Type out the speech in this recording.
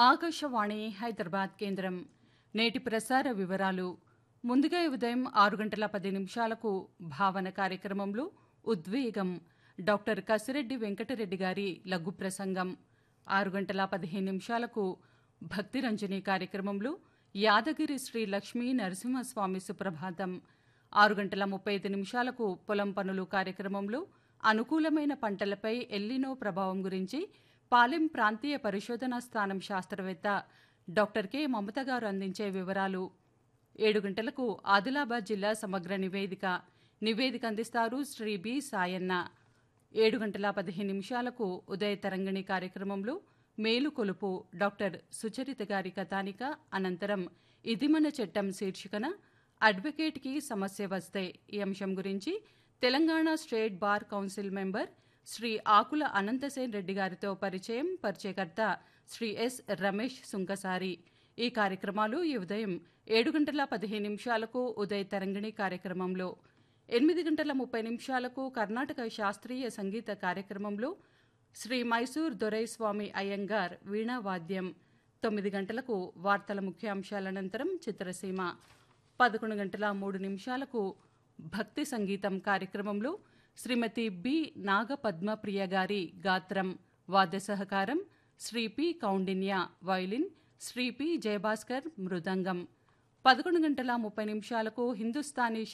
ఆకాశవాణి హైదరాబాద్ కేంద్రం నేటి ప్రసార వివరాలు ముందుగా ఈ ఉదయం ఆరు గంటల పది నిమిషాలకు భావన కార్యక్రమంలో ఉద్వేగం డాక్టర్ కసిరెడ్డి వెంకటరెడ్డి గారి లఘు ప్రసంగం ఆరు గంటల పదిహేను నిమిషాలకు భక్తిరంజని కార్యక్రమంలో యాదగిరి శ్రీ లక్ష్మీ నరసింహస్వామి సుప్రభాతం ఆరు గంటల ముప్పై ఐదు నిమిషాలకు పొలం పనులు కార్యక్రమంలో అనుకూలమైన పంటలపై ఎల్లినో ప్రభావం గురించి పాలెం ప్రాంతీయ పరిశోధనా స్థానం శాస్త్రవేత్త డాక్టర్ కె మమత గారు అందించే వివరాలు ఏడు గంటలకు ఆదిలాబాద్ జిల్లా సమగ్ర నివేదిక నివేదిక అందిస్తారు శ్రీ బి సాయన్న ఏడు గంటల పదిహేను నిమిషాలకు ఉదయ తరంగిణి కార్యక్రమంలో మేలు కొలుపు డాక్టర్ సుచరిత గారి కథానిక అనంతరం ఇది మన చట్టం శీర్షికన అడ్వకేట్కి సమస్య వస్తే ఈ అంశం గురించి Telangana state bar council member Sri Akula Anantasen Reddy గారితో పరిచయం పరిచయకర్త శ్రీ ఎస్ రమేష్ సుంకసారి ఈ కార్యక్రమాలు ఈ ఉదయం ఏడు గంటల పదిహేను నిమిషాలకు ఉదయ తరంగిణి కార్యక్రమంలో ఎనిమిది గంటల ముప్పై నిమిషాలకు కర్ణాటక శాస్త్రీయ సంగీత కార్యక్రమంలో శ్రీ మైసూర్ దొరైస్వామి అయ్యంగార్ వీణావాద్యం తొమ్మిది గంటలకు వార్తల ముఖ్యాంశాల అనంతరం చిత్రసీమ పదకొండు గంటల మూడు నిమిషాలకు భక్తి సంగీతం కార్యక్రమంలో శ్రీమతి బి నాగపద్మప్రియ గారి గాత్రం వాద్య సహకారం Sri P Kaundinya violin Sri P Jayabhaskar mridangam పదకొండు గంటల ముప్పై నిమిషాలకు హిందుస్థానీ